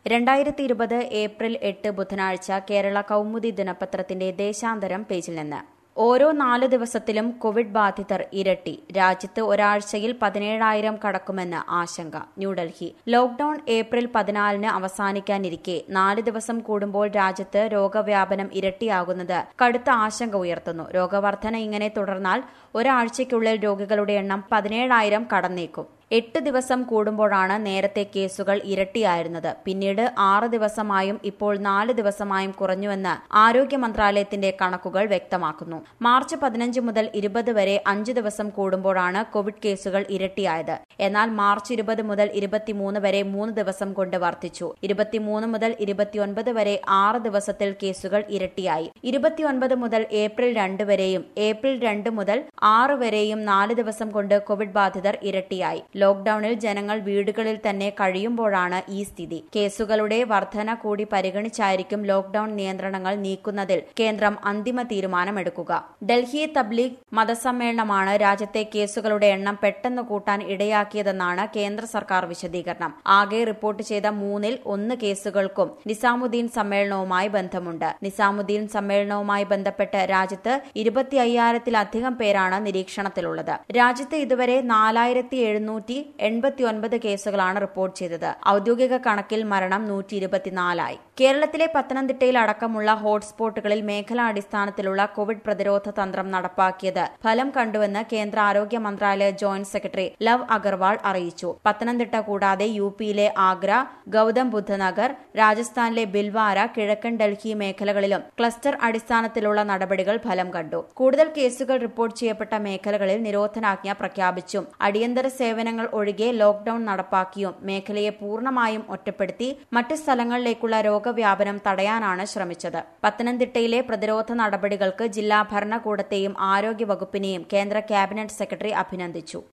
രണ്ടായിരത്തി ഇരുപത് ഏപ്രിൽ എട്ട് ബുധനാഴ്ച കേരള കൗമുദി ദിനപത്രത്തിന്റെ ദേശാന്തരം പേജിൽ നിന്ന് ഓരോ നാല് ദിവസത്തിലും കോവിഡ് ബാധിതർ ഇരട്ടി രാജ്യത്ത് ഒരാഴ്ചയിൽ പതിനേഴായിരം കടക്കുമെന്ന് ആശങ്ക ന്യൂഡൽഹി ലോക്ഡൌൺ ഏപ്രിൽ പതിനാലിന് അവസാനിക്കാനിരിക്കെ നാല് ദിവസം കൂടുമ്പോൾ രാജ്യത്ത് രോഗവ്യാപനം ഇരട്ടിയാകുന്നത് കടുത്ത ആശങ്ക ഉയർത്തുന്നു രോഗവർധന ഇങ്ങനെ തുടർന്നാൽ ഒരാഴ്ചയ്ക്കുള്ളിൽ രോഗികളുടെ എണ്ണം പതിനേഴായിരം കടന്നേക്കും എട്ട് ദിവസം കൂടുമ്പോഴാണ് നേരത്തെ കേസുകൾ ഇരട്ടിയായിരുന്നത് പിന്നീട് ആറ് ദിവസമായും ഇപ്പോൾ നാല് ദിവസമായും കുറഞ്ഞുവെന്ന് ആരോഗ്യ മന്ത്രാലയത്തിന്റെ കണക്കുകൾ വ്യക്തമാക്കുന്നു മാർച്ച് പതിനഞ്ച് മുതൽ ഇരുപത് വരെ അഞ്ച് ദിവസം കൂടുമ്പോഴാണ് കോവിഡ് കേസുകൾ ഇരട്ടിയായത് എന്നാൽ മാർച്ച് ഇരുപത് മുതൽ ഇരുപത്തിമൂന്ന് വരെ മൂന്ന് ദിവസം കൊണ്ട് വർദ്ധിച്ചു ഇരുപത്തിമൂന്ന് മുതൽ ഇരുപത്തിയൊൻപത് വരെ ആറ് ദിവസത്തിൽ കേസുകൾ ഇരട്ടിയായി ഇരുപത്തിയൊൻപത് മുതൽ ഏപ്രിൽ രണ്ട് വരെയും ഏപ്രിൽ രണ്ട് മുതൽ ആറ് വരെയും നാല് ദിവസം കൊണ്ട് കോവിഡ് ബാധിതർ ഇരട്ടിയായി ലോക്ഡൌണിൽ ജനങ്ങൾ വീടുകളിൽ തന്നെ കഴിയുമ്പോഴാണ് ഈ സ്ഥിതി കേസുകളുടെ വർധന കൂടി പരിഗണിച്ചായിരിക്കും ലോക്ഡൌൺ നിയന്ത്രണങ്ങൾ നീക്കുന്നതിൽ കേന്ദ്രം അന്തിമ തീരുമാനമെടുക്കുക ഡൽഹി തബ്ലീഗ് മതസമ്മേളനമാണ് രാജ്യത്തെ കേസുകളുടെ എണ്ണം പെട്ടെന്ന് കൂട്ടാൻ ഇടയാക്കിയതെന്നാണ് കേന്ദ്ര സർക്കാർ വിശദീകരണം ആകെ റിപ്പോർട്ട് ചെയ്ത മൂന്നിൽ ഒന്ന് കേസുകൾക്കും നിസാമുദ്ദീൻ സമ്മേളനവുമായി ബന്ധമുണ്ട് നിസാമുദ്ദീൻ സമ്മേളനവുമായി ബന്ധപ്പെട്ട് രാജ്യത്ത് ഇരുപത്തി അയ്യായിരത്തിലധികം പേരാണ് നിരീക്ഷണത്തിലുള്ളത് രാജ്യത്ത് ഇതുവരെ നാലായിരത്തി എഴുന്നൂറ്റി എൺപത്തിയൊൻപത് കേസുകളാണ് റിപ്പോർട്ട് ചെയ്തത് ഔദ്യോഗിക കണക്കിൽ മരണം നൂറ്റി ഇരുപത്തിനാലായി കേരളത്തിലെ പത്തനംതിട്ടയിൽ അടക്കമുള്ള ഹോട്ട്സ്പോട്ടുകളിൽ മേഖലാടിസ്ഥാനത്തിലുള്ള കോവിഡ് പ്രതിരോധ തന്ത്രം നടപ്പാക്കിയത് ഫലം കണ്ടുവെന്ന് കേന്ദ്ര ആരോഗ്യ മന്ത്രാലയ ജോയിന്റ് സെക്രട്ടറി ലവ് അഗർവാൾ അറിയിച്ചു പത്തനംതിട്ട കൂടാതെ യു പിയിലെ ആഗ്ര ഗൌതം ബുദ്ധനഗർ രാജസ്ഥാനിലെ ബിൽവാര കിഴക്കൻ ഡൽഹി മേഖലകളിലും ക്ലസ്റ്റർ അടിസ്ഥാനത്തിലുള്ള നടപടികൾ ഫലം കണ്ടു കൂടുതൽ കേസുകൾ റിപ്പോർട്ട് ചെയ്യപ്പെട്ട മേഖലകളിൽ നിരോധനാജ്ഞ പ്രഖ്യാപിച്ചും അടിയന്തര സേവനങ്ങൾ ഒഴികെ ലോക്ഡൌൺ നടപ്പാക്കിയും മേഖലയെ പൂർണ്ണമായും ഒറ്റപ്പെടുത്തി മറ്റ് സ്ഥലങ്ങളിലേക്കുള്ള രോഗവ്യാപനം തടയാനാണ് ശ്രമിച്ചത് പത്തനംതിട്ടയിലെ പ്രതിരോധ നടപടികൾക്ക് ജില്ലാ ഭരണകൂടത്തെയും ആരോഗ്യ വകുപ്പിനെയും കേന്ദ്ര ക്യാബിനറ്റ് സെക്രട്ടറി അഭിനന്ദിച്ചു